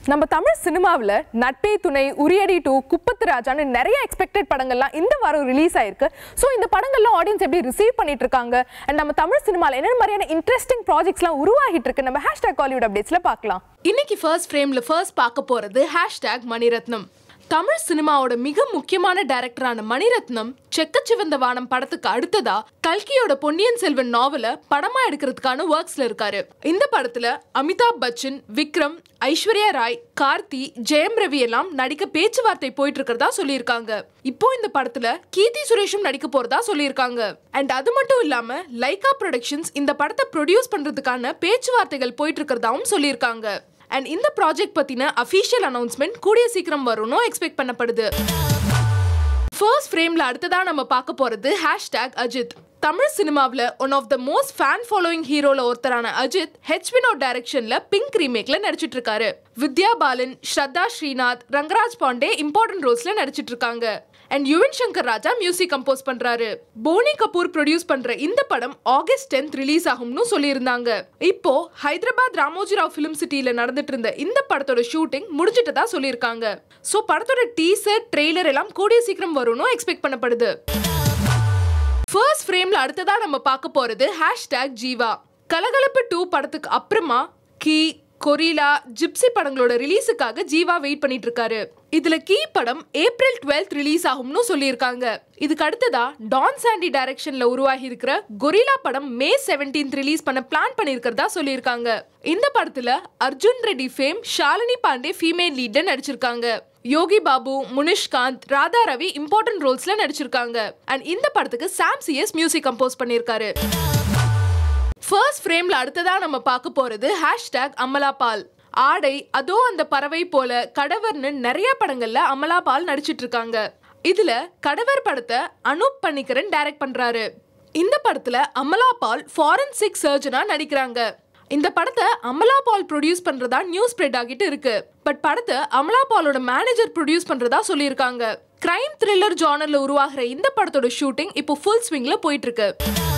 நம்ம தமிழ் சினிமாவில் நட்பே துணை உரியடி டூ குப்பத்து ராஜான்னு நிறைய எக்ஸ்பெக்டட் படங்கள்லாம் இந்த வாரம் ரிலீஸ் ஆயிருக்கு ஸோ இந்த படங்கள்லாம் ஆடியன்ஸ் எப்படி ரிசீவ் பண்ணிட்டு இருக்காங்க அண்ட் நம்ம தமிழ் சினிமாவில் என்னென்ன மாதிரியான இன்ட்ரெஸ்டிங் ப்ராஜெக்ட்ஸ்லாம் உருவாகிட்டு இருக்கு நம்ம ஹேஷ்டாக் காலிவுட் அப்டேட்ஸில் பார்க்கலாம் இன்னைக்கு ஃபர்ஸ்ட் ஃப்ரேம்ல ஃபர்ஸ்ட் பார்க்க போறது ஹேஷ்டேக் மணிரத்னம் தமிழ் சினிமாவோட மிக முக்கியமான டைரக்டரான மணிரத்னம் செக்கச்சிவந்த வானம் படத்துக்கு அடுத்ததா கல்கியோட பொன்னியின் செல்வன் நாவல படமா எடுக்கிறதுக்கான ஒர்க்ஸ்ல இருக்காரு இந்த படத்துல அமிதாப் பச்சன் விக்ரம் ஐஸ்வர்யா ராய் கார்த்தி ஜெயம் ரவி எல்லாம் நடிக்க பேச்சுவார்த்தை போயிட்டு இருக்கிறதா சொல்லியிருக்காங்க இப்போ இந்த படத்துல கீர்த்தி சுரேஷும் நடிக்க போறதா சொல்லியிருக்காங்க அண்ட் அது மட்டும் இல்லாம லைகா ப்ரொடக்ஷன்ஸ் இந்த படத்தை ப்ரொடியூஸ் பண்றதுக்கான பேச்சுவார்த்தைகள் போயிட்டு இருக்கிறதாவும் சொல்லியிருக்காங்க அண்ட் இந்த ப்ராஜெக்ட் பத்தின அஃபீஷியல் அனௌன்ஸ்மெண்ட் கூடிய சீக்கிரம் வரும்னு எக்ஸ்பெக்ட் பண்ணப்படுது ஃபர்ஸ்ட் ஃப்ரேம்ல அடுத்ததா நம்ம பார்க்க போறது ஹேஷ்டேக் அஜித் தமிழ் சினிமாவில் one of the most fan following ஹீரோல ஒருத்தரான அஜித் ஹெச் வினோட் டைரக்ஷன்ல பிங்க் ரீமேக்ல நடிச்சிட்டு இருக்காரு வித்யா பாலன் ஸ்ரத்தா ஸ்ரீநாத் ரங்கராஜ் பாண்டே இம்பார்ட்டன்ட் ரோல்ஸ்ல நடிச்சிட்டு இருக்காங்க and Yuvan Shankar Raja music compose பண்றாரு போனி கபூர் ப்ரொடியூஸ் பண்ற இந்த படம் ஆகஸ்ட் டென்த் ரிலீஸ் ஆகும்னு சொல்லியிருந்தாங்க இப்போ ஹைதராபாத் ராமோஜிராவ் ஃபிலிம் சிட்டியில நடந்துட்டு இருந்த இந்த படத்தோட ஷூட்டிங் முடிஞ்சிட்டதா சொல்லியிருக்காங்க ஸோ படத்தோட டீசர் ட்ரெய்லர் எல்லாம் கூடிய சீக்கிரம் வரும்னு எக்ஸ்பெக்ட் பண்ணப்படுது ஃபர்ஸ்ட் ஃப்ரேம்ல அடுத்ததா நம்ம பார்க்க போறது ஹேஷ்டேக் ஜீவா கலகலப்பு டூ படத்துக்கு அப்புறமா கீ கொரிலா ஜிப்சி படங்களோட ரிலீஸுக்காக ஜீவா வெயிட் பண்ணிட்டு இருக்காரு இதுல கீ படம் ஏப்ரல் டுவெல்த் ரிலீஸ் ஆகும்னு சொல்லியிருக்காங்க இதுக்கு அடுத்ததா டான் சாண்டி டைரக்ஷன்ல உருவாகி இருக்கிற கொரிலா படம் மே செவன்டீன்த் ரிலீஸ் பண்ண பிளான் பண்ணியிருக்கிறதா சொல்லியிருக்காங்க இந்த படத்துல Arjun Reddy fame Shalini Pandey female lead நடிச்சிருக்காங்க யோகி பாபு முனிஷ்காந்த் ராதா ரவி இம்பார்ட்டன்ட் ரோல்ஸ்ல நடிச்சிருக்காங்க அண்ட் இந்த படத்துக்கு சாம் சிஎஸ் மியூசிக் கம்போஸ் பண்ணியிருக்காரு ஃபர்ஸ்ட் ஃப்ரேம்ல அடுத்ததா நம்ம பார்க்க போறது ஹேஷ்டேக் அமலா பால் ஆடை அதோ அந்த பறவை போல கடவர்னு நிறைய படங்கள்ல அமலா பால் நடிச்சிட்டு இருக்காங்க இதுல கடவர் படத்தை அனூப் பணிக்கரன் டைரக்ட் பண்றாரு இந்த படத்துல அமலா பால் ஃபாரன்சிக் சர்ஜனா நடிக்கிறாங்க இந்த படத்தை அமலா பால் ப்ரொடியூஸ் பண்றதா நியூஸ் ஸ்ப்ரெட் ஆகிட்டு இருக்கு பட் படத்தை அமலா பாலோட மேனேஜர் ப்ரொடியூஸ் பண்றதா சொல்லியிருக்காங்க கிரைம் த்ரில்லர் ஜானர்ல உருவாகிற இந்த படத்தோட ஷூட்டிங் இப்போ ஃபுல் ஸ்விங்ல போயிட்டு இருக்கு